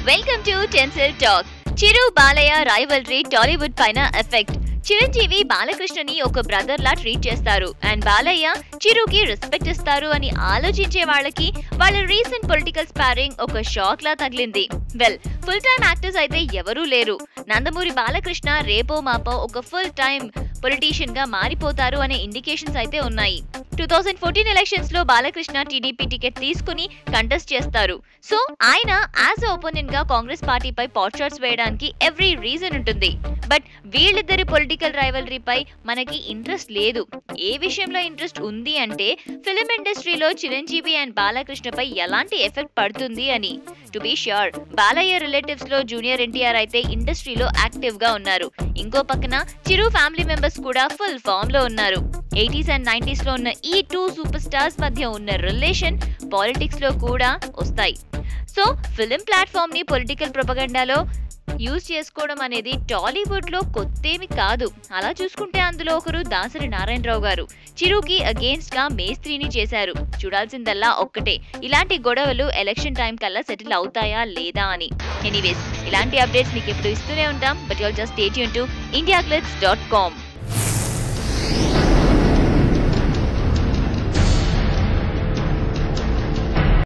welcome to tinsel talk Chiru Balayya rivalry Tollywood పైన effect Chiranjeevi బాలకృష్ణని ఒక బ్రదర్ లా ట్రీట్ చేస్తారు అండ్ బాలయ్య చిరుకి రెస్పెక్ట్ ఇస్తారు అని ఆలోచించే వాళ్ళకి వాళ్ళ రీసెంట్ పొలిటికల్ స్పారింగ్ ఒక షాక్ లా తగిలింది వెల్ ఫుల్ టైం యాక్టర్స్ అయితే ఎవరూ లేరు నందమూరి బాలకృష్ణ రేపో మాపో ఒక ఫుల్ టైం పొలిటీషియన్ గా మారిపోతారు అనే ఇండికేషన్స్ అయితే ఉన్నాయి టూ థౌజండ్ ఫోర్టీన్ ఎలక్షన్స్ లో బాలకృష్ణ టీడీపీ టికెట్ తీసుకుని కంటెస్ట్ చేస్తారు సో ఆయన యాజ్ ఓపోనెంట్ గా కాంగ్రెస్ పార్టీపై పాట్ షాట్స్ వేయడానికి ఎవ్రీ రీజన్ ఉంటుంది బట్ వీళ్ళిద్దరి పొలిటికల్ రైవలరీపై మనకి ఇంట్రెస్ట్ లేదు ఏ విషయంలో ఇంట్రెస్ట్ ఉంది అంటే ఫిలిం ఇండస్ట్రీలో చిరంజీవి అండ్ బాలకృష్ణపై ఎలాంటి ఎఫెక్ట్ పడుతుంది అని to be sure Balayya relatives లో జూనియర్ ఎన్టీఆర్ అయితే ఇండస్ట్రీలో యాక్టివ్ గా ఉన్నారు ఇంకో పక్కన చిరు ఫ్యామిలీ మెంబర్స్ కూడా ఫుల్ ఫామ్ లో ఉన్నారు ఎయిటీస్ అండ్ నైన్టీస్ లో ఉన్న ఈ టూ సూపర్ స్టార్స్ మధ్య ఉన్న రిలేషన్ పాలిటిక్స్ లో కూడా వస్తాయి సో ఫిలిం ప్లాట్ఫామ్ ని పొలిటికల్ ప్రొపగండాలో యూజ్ చేసుకోవడం అనేది టాలీవుడ్ లో కొత్తేమి కాదు అలా చూసుకుంటే అందులో ఒకరు దాసరి నారాయణరావు గారు చిరుకి అగేన్స్ట్ గా మేస్త్రిని చేశారు చూడాల్సిందల్లా ఒక్కటే ఇలాంటి గొడవలు ఎలక్షన్ టైం కల్లా సెటిల్ అవుతాయా లేదా అని ఎనీవేస్ ఇలాంటి అప్డేట్స్ మీకు ఎప్పుడు ఇస్తూనే ఉంటాం బట్ యుల్ జస్ట్ స్టేట్ యూన్ టు ఇండియా డాట్ కామ్